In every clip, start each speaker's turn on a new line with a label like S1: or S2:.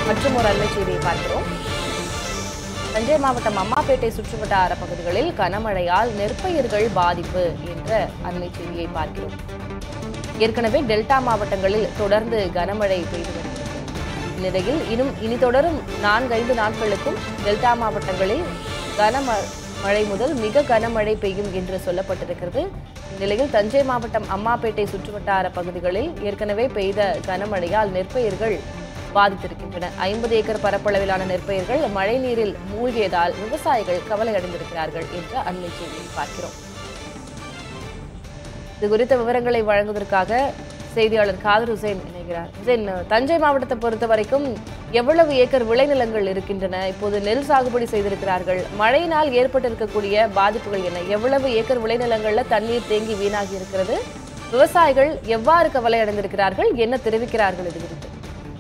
S1: மற்றும் ஒரு அண்மை செய்தியை பார்க்கிறோம் தஞ்சை மாவட்டம் அம்மாப்பேட்டை சுற்றுவட்டார பகுதிகளில் கனமழையால் நெற்பயிர்கள் பாதிப்பு என்ற அண்மை செய்தியை பார்க்கிறோம் ஏற்கனவே டெல்டா மாவட்டங்களில் தொடர்ந்து கனமழை பெய்து வருகிறது இந்நிலையில் இன்னும் இனி தொடரும் நான்கைந்து நாட்களுக்கும் டெல்டா மாவட்டங்களில் கனம மழை முதல் மிக கனமழை பெய்யும் என்று சொல்லப்பட்டிருக்கிறது இந்நிலையில் தஞ்சை மாவட்டம் அம்மாப்பேட்டை சுற்றுவட்டார பகுதிகளில் ஏற்கனவே பெய்த கனமழையால் நெற்பயிர்கள் பாதித்திருக்கின்றன ஐம்பது ஏக்கர் பரப்பளவிலான நெற்பயிர்கள் மழைநீரில் மூழ்கியதால் விவசாயிகள் கவலையடைந்திருக்கிறார்கள் என்ற அண்மை செய்தியை பார்க்கிறோம் இது குறித்த விவரங்களை வழங்குவதற்காக செய்தியாளர் காதர் ஹுசேன் இணைகிறார் ஹுசேன் தஞ்சை மாவட்டத்தை பொறுத்த வரைக்கும் எவ்வளவு ஏக்கர் விளைநிலங்கள் இருக்கின்றன இப்போது நெல் சாகுபடி செய்திருக்கிறார்கள் மழையினால் ஏற்பட்டிருக்கக்கூடிய பாதிப்புகள் என்ன எவ்வளவு ஏக்கர் விளைநிலங்கள்ல தண்ணீர் தேங்கி வீணாகி இருக்கிறது விவசாயிகள் எவ்வாறு கவலை அடைந்திருக்கிறார்கள் என்ன தெரிவிக்கிறார்கள் இது குறித்து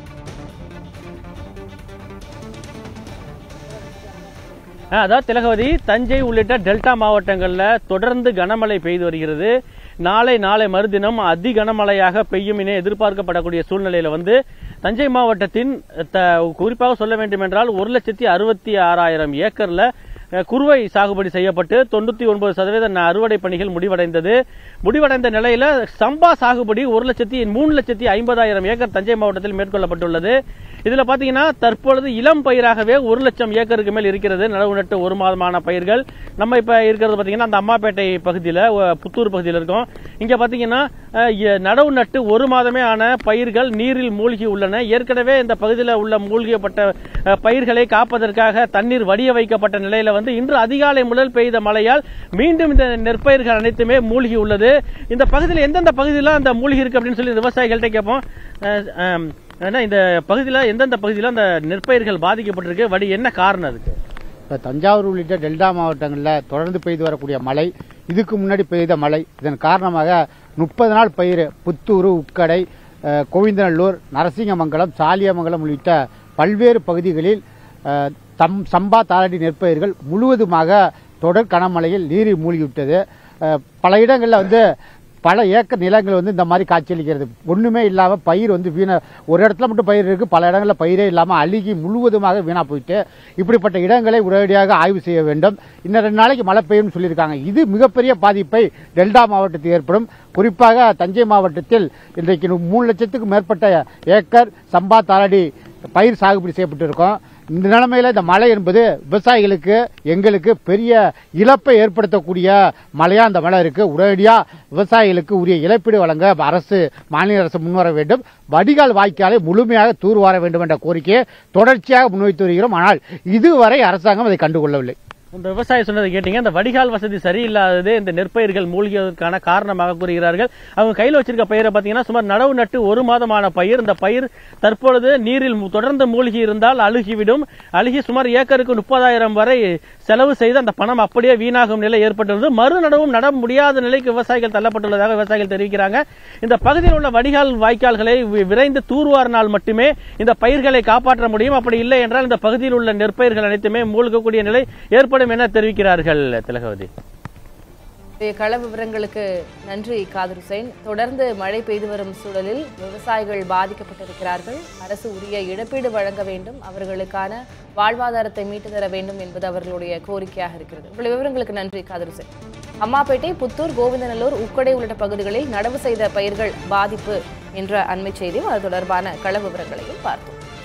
S2: ஆ, அதாவது திலகவதி தஞ்சை உள்ளிட்ட டெல்டா மாவட்டங்களில் தொடர்ந்து கனமழை பெய்து வருகிறது நாளை நாளை மறுதினம் அதி கனமழையாக பெய்யும் என எதிர்பார்க்கப்படக்கூடிய சூழ்நிலையில வந்து தஞ்சை மாவட்டத்தின் த- குறிப்பாக சொல்ல வேண்டும் என்றால் ஒரு லட்சத்தி அறுபத்தி ஆறாயிரம் ஏக்கர்ல அஹ், குறுவை சாகுபடி செய்யப்பட்டு தொண்ணூத்தி ஒன்பது சதவீத ந- அறுவடை பணிகள் முடிவடைந்தது முடிவடைந்த நிலையில சம்பா சாகுபடி ஒரு லட்சத்தி மூணு லட்சத்தி ஐம்பதாயிரம் ஏக்கர் தஞ்சை மாவட்டத்தில் மேற்கொள்ளப்பட்டுள்ளது இதுல பாத்தீங்கன்னா தற்பொழுது இளம் பயிராகவே ஒரு லட்சம் ஏக்கருக்கு மேல் இருக்கிறது நடவு நட்டு ஒரு மாதமான பயிர்கள் நம்ம இப்ப இருக்கிறது பாத்தீங்கன்னா அந்த அம்மாப்பேட்டை பகுதியில ஒ- புத்தூர் பகுதியில் இருக்கோம் இங்க பாத்தீங்கன்னா அஹ், எ- நடவு நட்டு ஒரு மாதமே ஆன பயிர்கள் நீரில் மூழ்கி உள்ளன ஏற்கனவே இந்த பகுதியில் உள்ள மூழ்கியப்பட்ட அஹ், பயிர்களை காப்பதற்காக தண்ணீர் வடிய வைக்கப்பட்ட நிலையில வந்து இன்று அதிகாலை முதல் பெய்த மழையால் மீண்டும் இந்த நெற்பயிர்கள் அனைத்துமே மூழ்கி உள்ளது இந்த பகுதியில் எந்தெந்த பகுதியெல்லாம் அந்த மூழ்கி இருக்கு அப்படின்னு சொல்லி விவசாயிகள்கிட்ட கேட்போம் அஹ், அஹ், ஏன்னா இந்த பகுதியில் எந்தெந்த பகுதியில் அந்த நெற்பயிர்கள் பாதிக்கப்பட்டிருக்கு வடி என்ன காரணம் அதுக்கு
S3: இப்போ தஞ்சாவூர் உள்ளிட்ட டெல்டா மாவட்டங்களில் தொடர்ந்து பெய்து வரக்கூடிய மழை இதுக்கு முன்னாடி பெய்த மழை இதன் காரணமாக முப்பது நாள் பயிர் புத்தூர் உக்கடை அஹ், கோவிந்தநல்லூர் நரசிங்கமங்கலம் சாலியமங்கலம் உள்ளிட்ட பல்வேறு பகுதிகளில் அஹ், தம் சம்பா தாரடி நெற்பயிர்கள் முழுவதுமாக தொடர் கனமழையில் நீரில் மூழ்கிவிட்டது அஹ், பல இடங்களில் வந்து பல ஏக்கர் நிலங்கள் வந்து இந்த மாதிரி காட்சியளிக்கிறது ஒண்ணுமே இல்லாம பயிர் வந்து வீணா ஒரு இடத்துல மட்டும் பயிர் இருக்கு பல இடங்கள்ல பயிரே இல்லாம அழுகி முழுவதுமாக வீணா போயிட்டு இப்படிப்பட்ட இடங்களை உடனடியாக ஆய்வு செய்ய வேண்டும் இன்னும் ரெண்டு நாளைக்கு மழை பெய்யும்னு சொல்லியிருக்காங்க இது மிகப்பெரிய பாதிப்பை டெல்டா மாவட்டத்தில் ஏற்படும் குறிப்பாக தஞ்சை மாவட்டத்தில் இன்றைக்கு மூணு லட்சத்துக்கும் மேற்பட்ட ஏக்கர் சம்பா தாரடி பயிர் சாகுபடி செய்யப்பட்டு இருக்கோம் இந்த நிலைமையில இந்த மழை என்பது விவசாயிகளுக்கு எங்களுக்கு பெரிய இழப்பை ஏற்படுத்தக்கூடிய மழையா அந்த மழை இருக்கு உடனடியா விவசாயிகளுக்கு உரிய இழப்பீடு வழங்க அரசு மாநில அரசு முன்வர வேண்டும் வடிகால் வாய்க்காலை முழுமையாக தூர்வார வேண்டும் என்ற கோரிக்கையை தொடர்ச்சியாக முன்வைத்து வருகிறோம் ஆனால் இதுவரை அரசாங்கம் அதை கண்டுகொள்ளவில்லை
S2: இந்த விவசாயி சொன்னதை கேட்டீங்க இந்த வடிகால் வசதி சரியில்லாதது இந்த நெற்பயிர்கள் மூழ்கியதற்கான காரணமாக கூறுகிறார்கள் அவங்க கையில் வச்சிருக்க பயிரை பார்த்தீங்கன்னா சுமார் நடவு நட்டு ஒரு மாதமான பயிர் இந்த பயிர் தற்பொழுது நீரில் மு- தொடர்ந்து மூழ்கி இருந்தால் அழுகிவிடும் அழுகி சுமார் ஏக்கருக்கு முப்பதாயிரம் வரை செலவு செய்து அந்த பணம் அப்படியே வீணாகும் நிலை ஏற்பட்டுள்ளது மறு நடவும் நட முடியாத நிலைக்கு விவசாயிகள் தள்ளப்பட்டுள்ளதாக விவசாயிகள் தெரிவிக்கிறாங்க இந்த பகுதியில் உள்ள வடிகால் வாய்க்கால்களை வி- விரைந்து தூர்வாரினால் மட்டுமே இந்த பயிர்களை காப்பாற்ற முடியும் அப்படி இல்லை என்றால் இந்த பகுதியில் உள்ள நெற்பயிர்கள் அனைத்துமே மூழ்கக்கூடிய நிலை ஏற்படும் என தெரிவிக்கிறார்கள் திலகவதி
S1: இன்றைய கள விவரங்களுக்கு நன்றி காதர் ஹுசைன் தொடர்ந்து மழை பெய்து வரும் சூழலில் விவசாயிகள் பாதிக்கப்பட்டிருக்கிறார்கள் அரசு உரிய இழப்பீடு வழங்க வேண்டும் அவர்களுக்கான வாழ்வாதாரத்தை மீட்டு தர வேண்டும் என்பது அவர்களுடைய கோரிக்கையாக இருக்கிறது உங்களுடைய விவரங்களுக்கு நன்றி காதர் ஹுசைன் அம்மாப்பேட்டை புத்தூர் கோவிந்தநல்லூர் உக்கடை உள்ளிட்ட பகுதிகளில் நடவு செய்த பயிர்கள் பாதிப்பு என்ற அண்மை செய்தியும் அது தொடர்பான கள விவரங்களையும் பார்த்தோம்